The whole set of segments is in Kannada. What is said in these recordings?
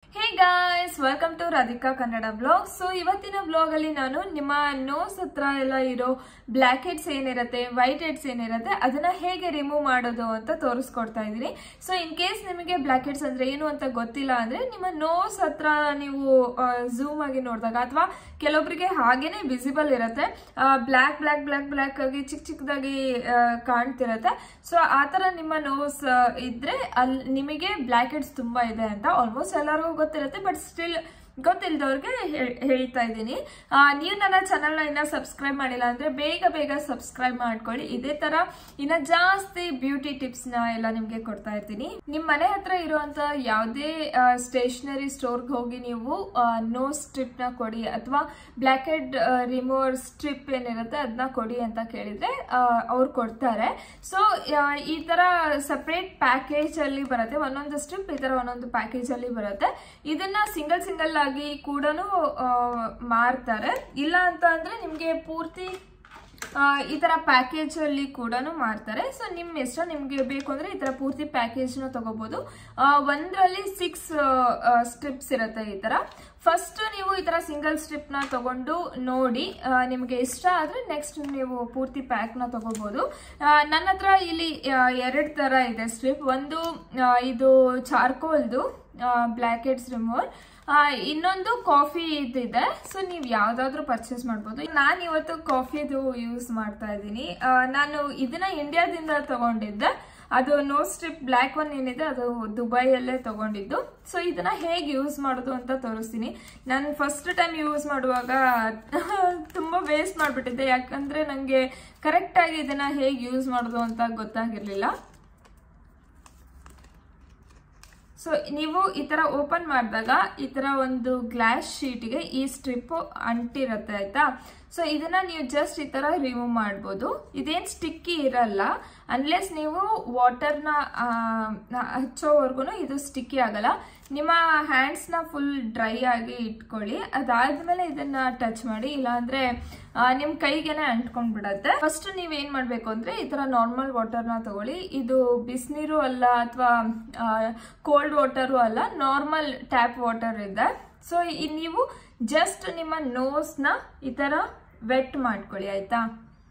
hey guys welcome to Radhika Kannada blog so ಇವತ್ತಿನ ಬ್ಲಾಗ್ ಅಲ್ಲಿ ನಾನು ನಿಮ್ಮ ನೋಸ್ ಹತ್ರ ಎಲ್ಲ ಇರೋ ಬ್ಲ್ಯಾಕ್ ಹೆಡ್ಸ್ ಏನಿರುತ್ತೆ ವೈಟ್ ಹೆಡ್ಸ್ ಏನಿರುತ್ತೆ ಅದನ್ನ ಹೇಗೆ ರಿಮೂವ್ ಮಾಡೋದು ಅಂತ ತೋರಿಸ್ಕೊಡ್ತಾ ಇದ್ದೀನಿ ಸೊ ಇನ್ ಕೇಸ್ ನಿಮಗೆ ಬ್ಲ್ಯಾಕ್ ಹೆಡ್ಸ್ ಅಂದ್ರೆ ಏನು ಅಂತ ಗೊತ್ತಿಲ್ಲ ಅಂದ್ರೆ ನಿಮ್ಮ ನೋಸ್ ಹತ್ರ ನೀವು ಝೂಮ್ ಆಗಿ ನೋಡಿದಾಗ ಅಥವಾ ಕೆಲವೊಬ್ಬರಿಗೆ ಹಾಗೇನೆ ವಿಸಿಬಲ್ ಇರುತ್ತೆ ಬ್ಲ್ಯಾಕ್ ಬ್ಲ್ಯಾಕ್ ಬ್ಲ್ಯಾಕ್ ಬ್ಲ್ಯಾಕ್ ಆಗಿ ಚಿಕ್ಕ ಚಿಕ್ಕದಾಗಿ ಆ, ಕಾಣ್ತಿರತ್ತೆ ಸೊ ಆ ತರ ನಿಮ್ಮ ನೋಸ್ ಇದ್ರೆ ಅಲ್ಲಿ ನಿಮಗೆ ಬ್ಲ್ಯಾಕ್ ಹೆಡ್ಸ್ ತುಂಬಾ ಇದೆ ಅಂತ ಆಲ್ಮೋಸ್ಟ್ ಎಲ್ಲರಿಗೂ ಗೊತ್ತಿರುತ್ತೆ ಬಟ್ ಸ್ಟಿಲ್ ಗೊತ್ತಿಲ್ಲದವ್ರಿಗೆ ಹೇಳ್ತಾ ಇದ್ದೀನಿ ನೀವು ನನ್ನ ಚಾನಲ್ನ ಇನ್ನ ಸಬ್ಸ್ಕ್ರೈಬ್ ಮಾಡಿಲ್ಲ ಅಂದ್ರೆ ಬೇಗ ಬೇಗ ಸಬ್ಸ್ಕ್ರೈಬ್ ಮಾಡ್ಕೊಳ್ಳಿ ಇದೇ ತರ ಇನ್ನ ಜಾಸ್ತಿ ಬ್ಯೂಟಿ ಟಿಪ್ಸ್ ನ ಎಲ್ಲ ನಿಮ್ಗೆ ಕೊಡ್ತಾ ಇರ್ತೀನಿ ನಿಮ್ ಮನೆ ಹತ್ರ ಇರುವಂತ ಯಾವುದೇ ಸ್ಟೇಷನರಿ ಸ್ಟೋರ್ಗೆ ಹೋಗಿ ನೀವು ನೋ ಸ್ಟ್ರಿಪ್ ನ ಕೊಡಿ ಅಥವಾ ಬ್ಲ್ಯಾಕ್ ಹೆಡ್ ರಿಮೂವರ್ ಸ್ಟ್ರಿಪ್ ಏನಿರುತ್ತೆ ಅದನ್ನ ಕೊಡಿ ಅಂತ ಕೇಳಿದ್ರೆ ಅವ್ರು ಕೊಡ್ತಾರೆ ಸೊ ಈ ತರ ಸಪ್ರೇಟ್ ಪ್ಯಾಕೇಜ್ ಅಲ್ಲಿ ಬರುತ್ತೆ ಒಂದೊಂದು ಸ್ಟ್ರಿಪ್ ಈ ತರ ಒಂದೊಂದು ಪ್ಯಾಕೇಜ್ ಅಲ್ಲಿ ಬರುತ್ತೆ ಇದನ್ನ ಸಿಂಗಲ್ ಸಿಂಗಲ್ ಆಗಿ ಕೂಡ ಮಾರ್ತಾರೆ ಇಲ್ಲ ಅಂತ ಅಂದ್ರೆ ನಿಮ್ಗೆ ಪೂರ್ತಿ ಆ, ಈ ತರ ಪ್ಯಾಕೇಜ್ ಅಲ್ಲಿ ಕೂಡ ಮಾರ್ತಾರೆ ಸೊ ನಿಮ್ ಇಷ್ಟ ನಿಮ್ಗೆ ಬೇಕು ಅಂದ್ರೆ ಈ ತರ ಪೂರ್ತಿ ಪ್ಯಾಕೇಜ್ ನ ತಗೋಬಹುದು ಆ, ಒಂದ್ರಲ್ಲಿ ಸಿಕ್ಸ್ ಸ್ಟ್ರಿಪ್ಸ್ ಇರುತ್ತೆ ಈ ತರ ಫಸ್ಟ್ ನೀವು ಈ ತರ ಸಿಂಗಲ್ ಸ್ಟ್ರಿಪ್ ನ ತಗೊಂಡು ನೋಡಿ ಆ, ನಿಮ್ಗೆ ಇಷ್ಟ ಆದ್ರೆ ನೆಕ್ಸ್ಟ್ ನೀವು ಪೂರ್ತಿ ಪ್ಯಾಕ್ ನ ತಗೋಬಹುದು ನನ್ನ ಹತ್ರ ಇಲ್ಲಿ ಎರಡ್ ತರ ಇದೆ ಸ್ಟ್ರಿಪ್ ಒಂದು ಆ, ಇದು ಚಾರ್ಕೋಲ್ದು ಬ್ಲ್ಯಾಕ್ ಹೆಡ್ಸ್ ರಿಮೂವರ್ ಇನ್ನೊಂದು ಕಾಫಿ ಇದಿದೆ ಸೊ ನೀವು ಯಾವ್ದಾದ್ರು ಪರ್ಚೇಸ್ ಮಾಡ್ಬೋದು ನಾನು ಇವತ್ತು ಕಾಫಿದು ಯೂಸ್ ಮಾಡ್ತಾ ಇದ್ದೀನಿ ಆ, ನಾನು ಇದನ್ನ ಇಂಡಿಯಾದಿಂದ ತಗೊಂಡಿದ್ದೆ ಅದು ನೋ ಸ್ಟ್ರಿಪ್ ಬ್ಲ್ಯಾಕ್ ಒನ್ ಏನಿದೆ ಅದು ದುಬೈಯಲ್ಲೇ ತಗೊಂಡಿದ್ದು ಸೊ ಇದನ್ನ ಹೇಗೆ ಯೂಸ್ ಮಾಡೋದು ಅಂತ ತೋರಿಸ್ತೀನಿ ನಾನು ಫಸ್ಟ್ ಟೈಮ್ ಯೂಸ್ ಮಾಡುವಾಗ ತುಂಬಾ ವೇಸ್ಟ್ ಮಾಡ್ಬಿಟ್ಟಿದ್ದೆ ಯಾಕಂದ್ರೆ ನಂಗೆ ಕರೆಕ್ಟ್ ಆಗಿ ಇದನ್ನ ಹೇಗೆ ಯೂಸ್ ಮಾಡೋದು ಅಂತ ಗೊತ್ತಾಗಿರ್ಲಿಲ್ಲ ಸೊ ನೀವು ಈ ತರ ಓಪನ್ ಮಾಡಿದಾಗ ಈ ತರ ಒಂದು ಗ್ಲಾಸ್ ಶೀಟ್ಗೆ ಈ ಸ್ಟ್ರಿಪ್ ಅಂಟಿರತ್ತೆ ಆಯ್ತಾ ಸೊ ಇದನ್ನ ನೀವು ಜಸ್ಟ್ ಈ ತರ ರಿಮೂವ್ ಮಾಡ್ಬೋದು ಇದೇನ್ ಸ್ಟಿಕ್ಕಿ ಇರಲ್ಲ ಅನ್ಲೆಸ್ ನೀವು ವಾಟರ್ನ ಹಚ್ಚೋವರೆಗೂ ಇದು ಸ್ಟಿಕ್ಕಿ ಆಗಲ್ಲ ನಿಮ್ಮ ಹ್ಯಾಂಡ್ಸ್ ನ ಫುಲ್ ಡ್ರೈ ಆಗಿ ಇಟ್ಕೊಳ್ಳಿ ಅದಾದ್ಮೇಲೆ ಇದನ್ನ ಟಚ್ ಮಾಡಿ ಇಲ್ಲಾಂದ್ರೆ ಆ, ನಿಮ್ ಕೈಗೆನೆ ಅಂಟ್ಕೊಂಡ್ ಬಿಡತ್ತೆ ಫಸ್ಟ್ ನೀವ್ ಏನ್ ಮಾಡ್ಬೇಕು ಅಂದ್ರೆ ಈ ತರ ನಾರ್ಮಲ್ ವಾಟರ್ನ ತಗೊಳ್ಳಿ ಇದು ಬಿಸಿನೀರು ಅಲ್ಲ ಅಥವಾ ಕೋಲ್ಡ್ ವಾಟರು ಅಲ್ಲ ನಾರ್ಮಲ್ ಟ್ಯಾಪ್ ವಾಟರ್ ಇದೆ ಸೊ ನೀವು ಜಸ್ಟ್ ನಿಮ್ಮ ನೋಸ್ನ ಈ ತರ ವೆಟ್ ಮಾಡ್ಕೊಳ್ಳಿ ಆಯ್ತಾ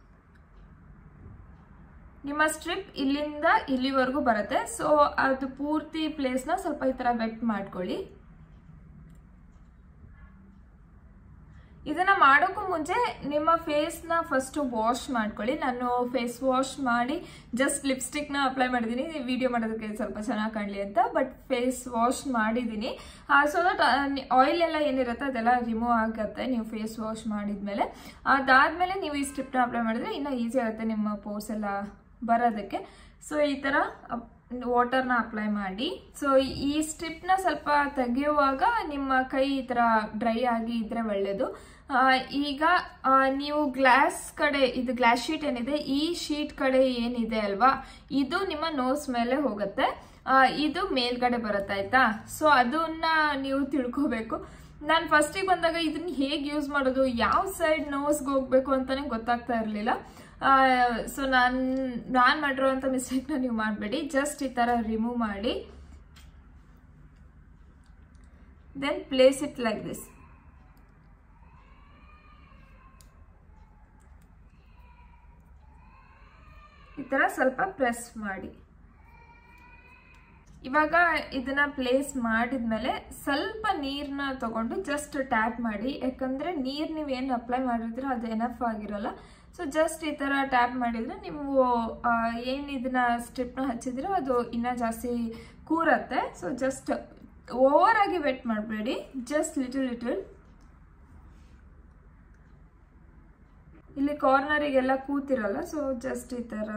ನಿಮ್ಮ ಸ್ಟ್ರಿಪ್ ಇಲ್ಲಿಂದ ಇಲ್ಲಿವರೆಗೂ ಬರುತ್ತೆ ಸೊ ಅದು ಪೂರ್ತಿ ಪ್ಲೇಸ್ನ ಸ್ವಲ್ಪ ಈ ತರ ವೆಟ್ ಮಾಡ್ಕೊಳ್ಳಿ ಇದನ್ನ ಮಾಡೋಕ್ಕೂ ಮುಂಚೆ ನಿಮ್ಮ ಫೇಸ್ನ ಫಸ್ಟ್ ವಾಶ್ ಮಾಡ್ಕೊಳ್ಳಿ ನಾನು ಫೇಸ್ ವಾಶ್ ಮಾಡಿ ಜಸ್ಟ್ ಲಿಪ್ಸ್ಟಿಕ್ನ ಅಪ್ಲೈ ಮಾಡಿದ್ದೀನಿ ವಿಡಿಯೋ ಮಾಡೋದಕ್ಕೆ ಸ್ವಲ್ಪ ಚೆನ್ನಾಗಿ ಕಾಣಲಿ ಅಂತ ಬಟ್ ಫೇಸ್ ವಾಶ್ ಮಾಡಿದ್ದೀನಿ ಸೊ ದಟ್ ಆಯಿಲ್ ಎಲ್ಲ ಏನಿರುತ್ತೆ ಅದೆಲ್ಲ ರಿಮೂವ್ ಆಗುತ್ತೆ ನೀವು ಫೇಸ್ ವಾಶ್ ಮಾಡಿದ್ಮೇಲೆ ಅದಾದ್ಮೇಲೆ ನೀವು ಈ ಸ್ಟ್ರಿಪ್ನ ಅಪ್ಲೈ ಮಾಡಿದ್ರೆ ಇನ್ನೂ ಈಸಿ ಆಗುತ್ತೆ ನಿಮ್ಮ ಪೋರ್ಸ್ ಎಲ್ಲ ಬರೋದಕ್ಕೆ ಸೊ ಈ ಥರ ವಾಟರ್ನ ಅಪ್ಲೈ ಮಾಡಿ ಸೊ ಈ ಸ್ಟ್ರಿಪ್ನ ಸ್ವಲ್ಪ ತೆಗೆಯುವಾಗ ನಿಮ್ಮ ಕೈ ಈ ಥರ ಡ್ರೈ ಆಗಿ ಇದ್ರೆ ಒಳ್ಳೇದು ಆ, ಈಗ ಆ, ನೀವು ಗ್ಲಾಸ್ ಕಡೆ ಇದು ಗ್ಲಾಸ್ ಶೀಟ್ ಏನಿದೆ ಈ ಶೀಟ್ ಕಡೆ ಏನಿದೆ ಅಲ್ವಾ ಇದು ನಿಮ್ಮ ನೋಸ್ ಮೇಲೆ ಹೋಗುತ್ತೆ ಆ, ಇದು ಮೇಲ್ಗಡೆ ಬರುತ್ತೆ ಆಯ್ತಾ ಸೊ ಅದನ್ನ ನೀವು ತಿಳ್ಕೋಬೇಕು ನಾನು ಫಸ್ಟಿಗೆ ಬಂದಾಗ ಇದನ್ನ ಹೇಗೆ ಯೂಸ್ ಮಾಡೋದು ಯಾವ ಸೈಡ್ ನೋಸ್ಗೆ ಹೋಗ್ಬೇಕು ಅಂತಾನೆ ಗೊತ್ತಾಗ್ತಾ ಇರಲಿಲ್ಲ ಸೊ ನಾನು ನಾನು ಮಾಡಿರೋಂಥ ಮಿಸ್ಟೇಕ್ನ ನೀವು ಮಾಡಬೇಡಿ ಜಸ್ಟ್ ಈ ಥರ ರಿಮೂವ್ ಮಾಡಿ then place it like this ಈ ಥರ ಸ್ವಲ್ಪ ಪ್ರೆಸ್ ಮಾಡಿ ಇವಾಗ ಇದನ್ನ ಪ್ಲೇಸ್ ಮಾಡಿದ್ಮೇಲೆ ಸ್ವಲ್ಪ ನೀರ್ನ ತಗೊಂಡು ಜಸ್ಟ್ ಟ್ಯಾಪ್ ಮಾಡಿ ಯಾಕಂದ್ರೆ ನೀರ್ ನೀವು ಏನು ಅಪ್ಲೈ ಮಾಡಿದ್ರೆ ಅದು ಎನಫ್ ಆಗಿರಲ್ಲ ಸೊ ಜಸ್ಟ್ ಈ ತರ ಟ್ಯಾಪ್ ಮಾಡಿದ್ರೆ ನೀವು ಆ, ಏನ್ ಇದನ್ನ ಸ್ಟ್ರಿಪ್ನ ಹಚ್ಚಿದ್ರೆ ಅದು ಇನ್ನ ಜಾಸ್ತಿ ಕೂರತ್ತೆ ಸೊ ಜಸ್ಟ್ ಓವರ್ ಆಗಿ ವೆಟ್ ಮಾಡಬೇಡಿ ಜಸ್ಟ್ ಲಿಟಲ್ ಲಿಟಲ್ ಇಲ್ಲಿ ಕಾರ್ನರಿಗೆಲ್ಲ ಕೂತಿರಲ್ಲ ಸೊ ಜಸ್ಟ್ ಈ ಥರ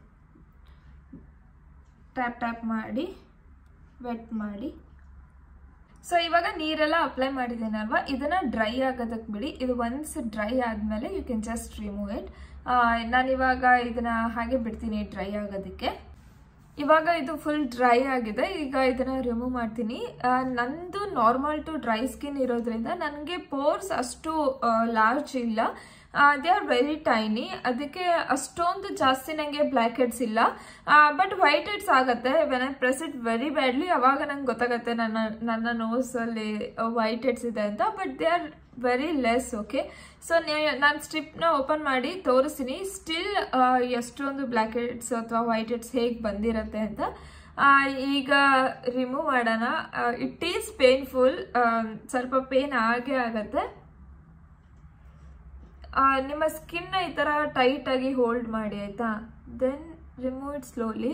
ಟ್ಯಾಪ್ ಟ್ಯಾಪ್ ಮಾಡಿ ವೆಟ್ ಮಾಡಿ ಸೊ ಇವಾಗ ನೀರೆಲ್ಲ ಅಪ್ಲೈ ಮಾಡಿದ್ದೀನಲ್ವಾ ಇದನ್ನ ಡ್ರೈ ಆಗೋದಕ್ಕೆ ಬಿಡಿ ಇದು ಒನ್ಸ್ ಡ್ರೈ ಆದಮೇಲೆ you can just remove it ನಾನಿವಾಗ ಇದನ್ನ ಹಾಗೆ ಬಿಡ್ತೀನಿ ಡ್ರೈ ಆಗೋದಕ್ಕೆ ಇವಾಗ ಇದು ಫುಲ್ ಡ್ರೈ ಆಗಿದೆ ಈಗ ಇದನ್ನ ರಿಮೂವ್ ಮಾಡ್ತೀನಿ ಆ, ನಂದು ನಾರ್ಮಲ್ ಟು ಡ್ರೈ ಸ್ಕಿನ್ ಇರೋದ್ರಿಂದ ನನಗೆ ಪೋರ್ಸ್ ಅಷ್ಟು ಲಾರ್ಜ್ ಇಲ್ಲ ದೇ ಆರ್ ವೆರಿ ಟೈನಿ ಅದಕ್ಕೆ ಅಷ್ಟೊಂದು ಜಾಸ್ತಿ ನನಗೆ ಬ್ಲ್ಯಾಕ್ ಹೆಡ್ಸ್ ಇಲ್ಲ ಬಟ್ ವೈಟ್ ಹೆಡ್ಸ್ ಆಗುತ್ತೆ when I press it very badly ಅವಾಗ ನಂಗೆ ಗೊತ್ತಾಗುತ್ತೆ ನನ್ನ ನನ್ನ ನೋಸಲ್ಲಿ ವೈಟ್ ಹೆಡ್ಸ್ ಇದೆ ಅಂತ but they are very less okay so ನಾನು ಸ್ಟ್ರಿಪ್ನ ಓಪನ್ ಮಾಡಿ ತೋರಿಸ್ತೀನಿ ಸ್ಟಿಲ್ ಎಷ್ಟೊಂದು ಬ್ಲ್ಯಾಕ್ ಹೆಡ್ಸ್ ಅಥವಾ ವೈಟ್ ಹೆಡ್ಸ್ ಹೇಗೆ ಬಂದಿರತ್ತೆ ಅಂತ ಆ, ಈಗ ರಿಮೂವ್ ಮಾಡೋಣ ಇಟ್ ಈಸ್ ಪೇನ್ಫುಲ್ ಸ್ವಲ್ಪ ಪೇನ್ ಆಗೇ ಆಗತ್ತೆ ಆ, ನಿಮ್ಮ ಸ್ಕಿನ್ನ ಈ ಥರ ಟೈಟಾಗಿ ಹೋಲ್ಡ್ ಮಾಡಿ ಆಯಿತಾ ದೆನ್ ರಿಮೂವ್ ಇಟ್ ಸ್ಲೋಲಿ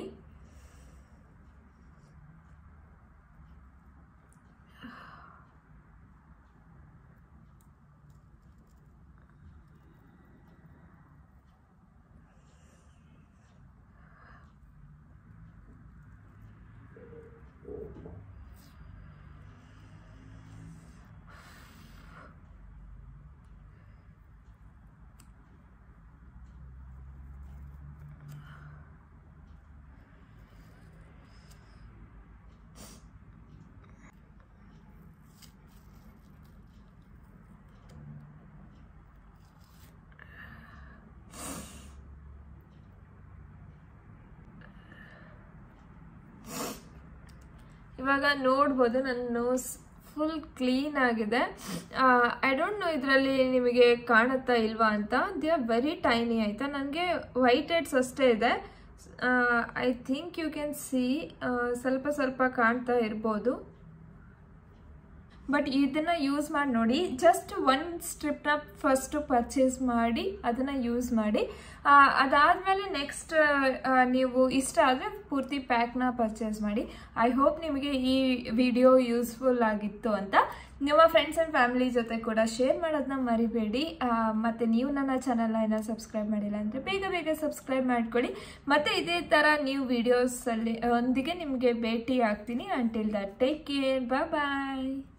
ಇವಾಗ ನೋಡ್ಬೋದು ನನ್ನ ನೋಸ್ ಫುಲ್ ಕ್ಲೀನ್ ಆಗಿದೆ ಐ ಡೋಂಟ್ ನೋ ಇದರಲ್ಲಿ ನಿಮಗೆ ಕಾಣುತ್ತಾ ಇಲ್ವಾ ಅಂತ ದೇ ಆರ್ ವೆರಿ ಟೈನಿ ಆಯಿತಾ ನನಗೆ ವೈಟ್ ಹೆಡ್ಸ್ ಅಷ್ಟೇ ಇದೆ I think you can see ಸ್ವಲ್ಪ ಸ್ವಲ್ಪ ಕಾಣ್ತಾ ಇರ್ಬೋದು ಬಟ್ ಇದನ್ನ ಯೂಸ್ ಮಾಡಿ ನೋಡಿ ಜಸ್ಟ್ ಒನ್ ಸ್ಟ್ರಿಪ್ನ ಫಸ್ಟ್ ಪರ್ಚೇಸ್ ಮಾಡಿ ಅದನ್ನ ಯೂಸ್ ಮಾಡಿ ಆ, ಅದಾದ್ಮೇಲೆ ನೆಕ್ಸ್ಟ್ ನೀವು ಇಷ್ಟ ಆದರೆ ಪೂರ್ತಿ ಪ್ಯಾಕ್ನ ಪರ್ಚೇಸ್ ಮಾಡಿ ಐ ಹೋಪ್ ನಿಮಗೆ ಈ ವಿಡಿಯೋ ಯೂಸ್ಫುಲ್ ಆಗಿತ್ತು ಅಂತ ನಿಮ್ಮ ಫ್ರೆಂಡ್ಸ್ ಆ್ಯಂಡ್ ಫ್ಯಾಮಿಲಿ ಜೊತೆ ಕೂಡ ಶೇರ್ ಮಾಡೋದನ್ನ ಮರಿಬೇಡಿ ಆ, ಮತ್ತೆ ನೀವು ನನ್ನ ಚಾನಲ್ನ ಏನೋ ಸಬ್ಸ್ಕ್ರೈಬ್ ಮಾಡಿಲ್ಲ ಅಂದರೆ ಬೇಗ ಬೇಗ ಸಬ್ಸ್ಕ್ರೈಬ್ ಮಾಡ್ಕೊಳ್ಳಿ ಮತ್ತೆ ಇದೇ ಥರ ನ್ಯೂ ವಿಡಿಯೋಸಲ್ಲಿ ಒಂದಿಗೆ ನಿಮಗೆ ಭೇಟಿ ಆಗ್ತೀನಿ until that take care bye